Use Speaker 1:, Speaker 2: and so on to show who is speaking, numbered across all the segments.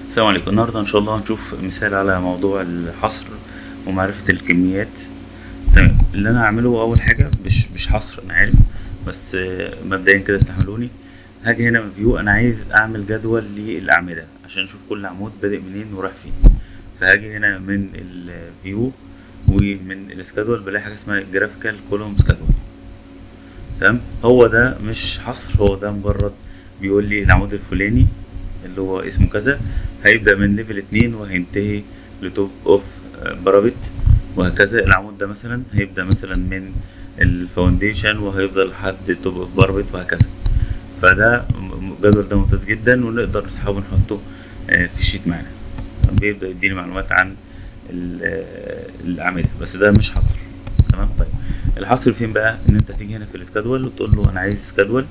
Speaker 1: السلام عليكم النهارده ان شاء الله هنشوف مثال على موضوع الحصر ومعرفة الكميات تمام اللي انا هعمله اول حاجة مش مش حصر انا عارف بس آه، مبدئيا كده استحملوني هاجي هنا من فيو انا عايز اعمل جدول للاعمدة عشان اشوف كل عمود بادئ منين ورايح فين فهاجي هنا من الفيو ومن السكادول بلاقي حاجة اسمها جرافيكال كولوم سكادول تمام هو ده مش حصر هو ده مجرد بيقول لي العمود الفلاني اللي هو اسمه كذا هيبدأ من ليفل اتنين وهينتهي لتوب اوف بارابت وهكذا العمود ده مثلا هيبدأ مثلا من الفاونديشن وهيفضل لحد توب اوف بارابت وهكذا فده م- الجدول ده ممتاز جدا ونقدر نسحبه ونحطه آه، في الشيت معانا بيبدأ يديني معلومات عن ال- آه، الأعمدة بس ده مش حصر تمام طيب الحصر فين بقى ان انت تيجي هنا في السكادول وتقول له انا عايز سكادول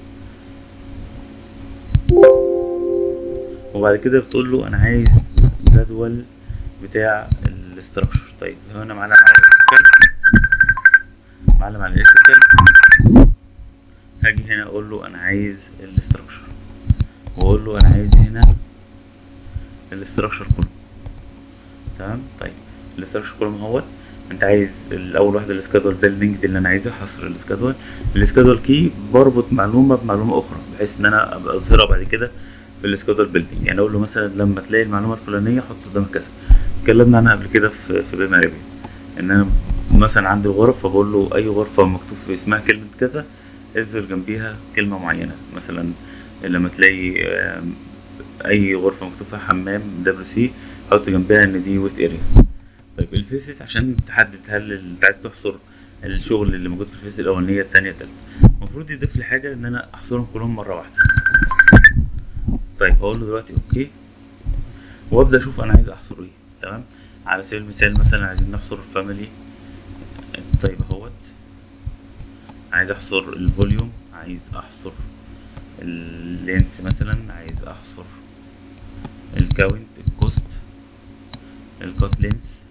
Speaker 1: وبعد كده بتقول له انا عايز جدول بتاع الاستراكشر طيب هنا معلم على الالكتريكال معلم على الالكتريكال هاجي هنا اقول له انا عايز الاستراكشر واقول له انا عايز هنا الاستراكشر كله تمام طيب الاستراكشر كله اهوت انت عايز الاول واحده السكادول بيلدينج دي اللي انا عايزها حصر السكادول السكادول كي بربط معلومه بمعلومه اخرى بحيث ان انا ابقى اظهرها بعد كده في السكادول بيلدينج يعني اقول له مثلا لما تلاقي المعلومه الفلانيه حط قدامك كذا اتكلمنا عنها قبل كده في في بما ريفيو ان انا مثلا عندي الغرف فبقول له اي غرفه مكتوب في اسمها كلمه كذا اظهر جنبيها كلمه معينه مثلا لما تلاقي آم، اي غرفه مكتوب فيها حمام دبليو سي حط جنبها ان دي ويت اريا طيب الفيسز عشان تحدد هل انت عايز تحصر الشغل اللي موجود في الفيس الاولانيه الثانيه الثالثه المفروض يضيف لي حاجه ان انا احصرهم كلهم مره واحده طيب هقول له دلوقتي اوكي وابدا اشوف انا عايز احصر ايه تمام على سبيل المثال مثلا عايزين نحصر الفاميلي طيب اهوت عايز احصر الفوليوم عايز احصر اللينس مثلا عايز احصر الكاونت الكوست الكوت لينس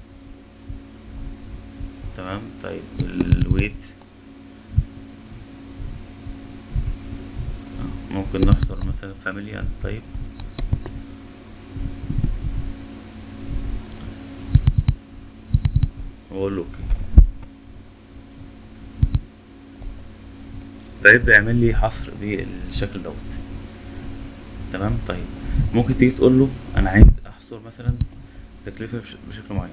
Speaker 1: تمام طيب الويت ممكن نحصر مثلا فاميلي طيب واقول له اوكي فيبدأ يعمل لي حصر بالشكل دوت تمام طيب ممكن تيجي تقول له انا عايز احصر مثلا تكلفة بش- بشكل معين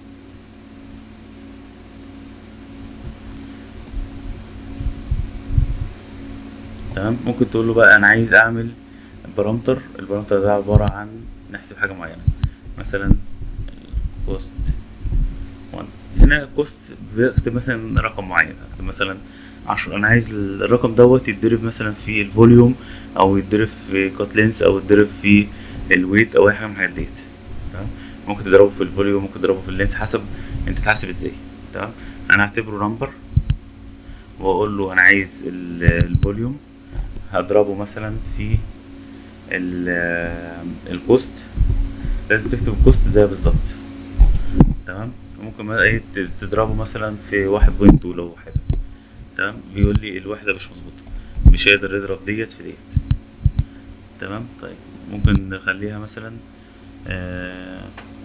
Speaker 1: تمام ممكن تقول له بقى انا عايز اعمل بارامتر البارامتر ده عبارة عن نحسب حاجة معينة مثلا كوست 1 هنا كوست بكتب مثلا رقم معين اكتب مثلا 10 انا عايز الرقم دوت يتضرب مثلا في الفوليوم او يتضرب في كات لينس او يتضرب في الويت او اي حاجه من الحاجات ديت تمام ممكن تضربه في الفوليوم ممكن تضربه في اللينس حسب انت تحسب ازاي تمام انا هعتبره نمبر واقول له انا عايز ال- الفوليوم هضربه مثلا في ال- الكوست لازم تكتب الكوست زي بالظبط تمام ممكن بقى ايه ت- تضربه مثلا في واحد بوينت تو لو حاجه تمام بيقول لي الوحده مش مظبوطه مش هيقدر يضرب ديت في ديت تمام طيب ممكن نخليها مثلا آه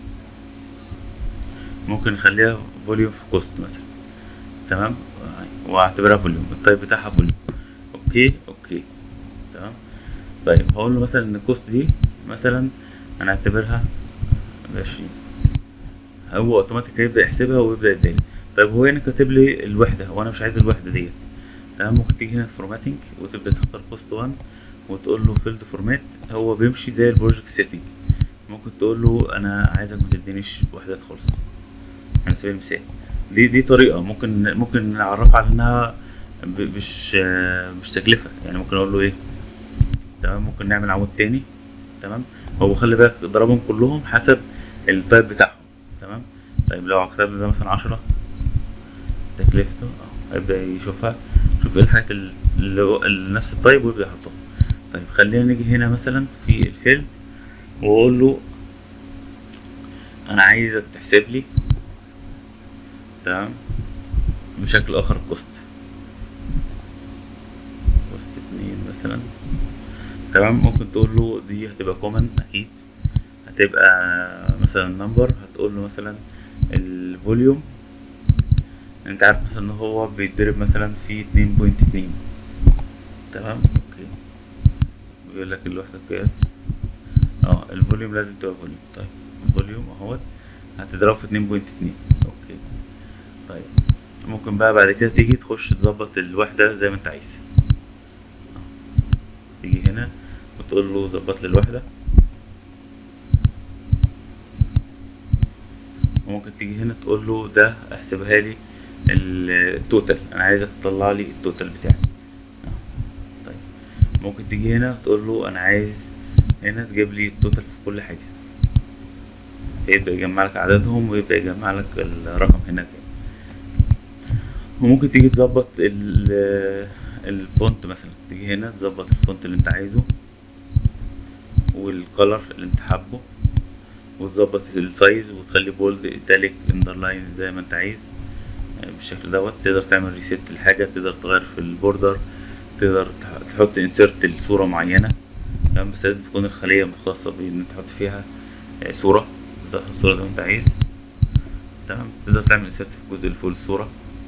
Speaker 1: ممكن نخليها فوليوم في كوست مثلا تمام واعتبرها فوليوم التايب بتاعها فوليوم اوكي اوكي تمام طيب هقول له مثلا ان الكوست دي مثلا هنعتبرها بعشرين هو اوتوماتيك هيبدا يحسبها ويبدا يداني طيب هو هنا كاتب لي الوحده وانا مش عايز الوحده ديت تمام ممكن تيجي هنا فورماتنج وتبدا تختار بوست 1 وتقول له فيلد فورمات هو بيمشي زي البروجكت سيتنج ممكن تقول له انا عايزك ما تدينيش وحدات خالص على سبيل المثال دي دي طريقه ممكن ممكن نعرفها على انها ب- مش آه، مش تكلفه يعني ممكن اقول له ايه تمام ممكن نعمل عمود تاني تمام هو خلي بالك ضربهم كلهم حسب التايب بتاعهم تمام طيب لو كتبنا ده مثلا عشرة تكلفته اه هيبدأ يشوفها شوف ايه الحاجات ال- اللي هو- اللي نفس التايب ويبدأ يحطها طيب خلينا نيجي هنا مثلا في الفيلد واقول له انا عايزك تحسب لي تمام بشكل اخر كوست كوست اتنين مثلا تمام ممكن تقول له دي هتبقى كومن اكيد هتبقى مثلا نمبر هتقول له مثلا الفوليوم انت عارف مثلا ان هو بيتضرب مثلا في اتنين بوينت اتنين تمام اوكي بيقول لك الوحدة قياس اه الفوليوم لازم تبقى فوليوم طيب الفوليوم اهوت هتضربه في اتنين بوينت اتنين اوكي طيب ممكن بقى بعد كده تيجي تخش تظبط الوحدة زي ما انت عايز تيجي هنا وتقول له ظبط لي الوحدة وممكن تيجي هنا تقول له ده احسبها لي التوتال انا عايزك تطلع لي التوتال بتاعي طيب ممكن تيجي هنا تقول له انا عايز هنا تجيب لي التوتال في كل حاجة فيبدأ يجمع لك عددهم ويبدأ يجمع لك الرقم هناك وممكن تيجي تظبط الفونت مثلا تيجي هنا تظبط الفونت اللي انت عايزه والكلر اللي انت حابه وتظبط السايز وتخلي بولد ايتاليك اندرلاين زي ما انت عايز بالشكل دوت تقدر تعمل ريسيت لحاجة تقدر تغير في البوردر تقدر تحط انسيرت لصورة معينة تمام بس لازم تكون الخلية مختصة بان تحط فيها صورة تقدر تحط الصورة زي ما انت عايز تمام تقدر تعمل انسيرت في الجزء اللي فوق الصورة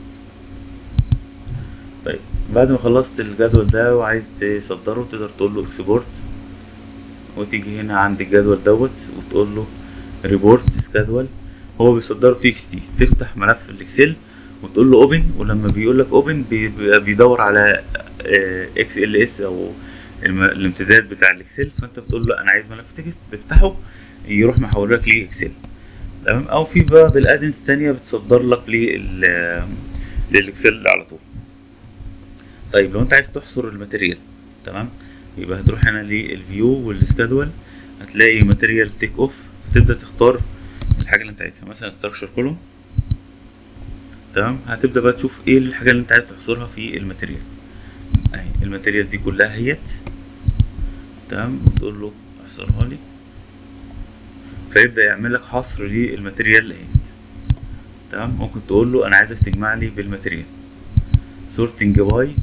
Speaker 1: طيب بعد ما خلصت الجدول ده وعايز تصدره تقدر تقول له اكسبورت وتيجي هنا عند الجدول دوت وتقول له ريبورت جدول هو بيصدره تي اكس تي تفتح ملف الاكسل وتقول له اوبن ولما بيقول لك اوبن بيدور على اكس ال اس او الامتداد بتاع الاكسل فانت بتقول له انا عايز ملف تكست تفتحه يروح محول لك ليه اكسل تمام او في بعض الادنس تانية بتصدر لك للاكسل على طول طيب لو انت عايز تحصر الماتيريال تمام يبقى هتروح هنا للفيو والسكادول هتلاقي ماتيريال تيك اوف تبدا تختار الحاجه اللي انت عايزها مثلا ستراكشر كولوم تمام هتبدا بقى تشوف ايه الحاجه اللي انت عايز تحصرها في الماتيريال اهي الماتيريال دي كلها اهيت تمام وتقول له احصرها لي فيبدا يعمل لك حصر للماتيريال اهيت تمام ممكن تقول له انا عايزك تجمع لي بالماتيريال سورتنج باي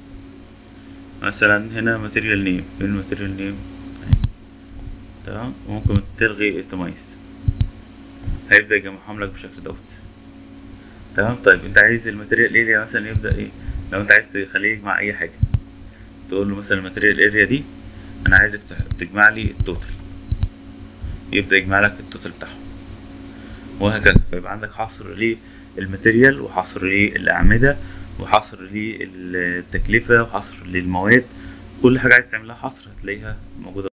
Speaker 1: مثلا هنا ماتيريال نيم فين الماتيريال نيم تمام ممكن تلغي التميز هيبدأ يجمعهم لك بالشكل دوت تمام طيب انت عايز الماتيريال اريا مثلا يبدأ ايه لو انت عايز تخليه يجمع اي حاجة تقول له مثلا الماتيريال اريا دي انا عايزك تجمع لي التوتال يبدأ يجمع لك التوتال بتاعهم وهكذا فيبقى عندك حصر للماتيريال وحصر للأعمدة وحصر للتكلفة وحصر للمواد كل حاجة عايز تعملها حصر هتلاقيها موجودة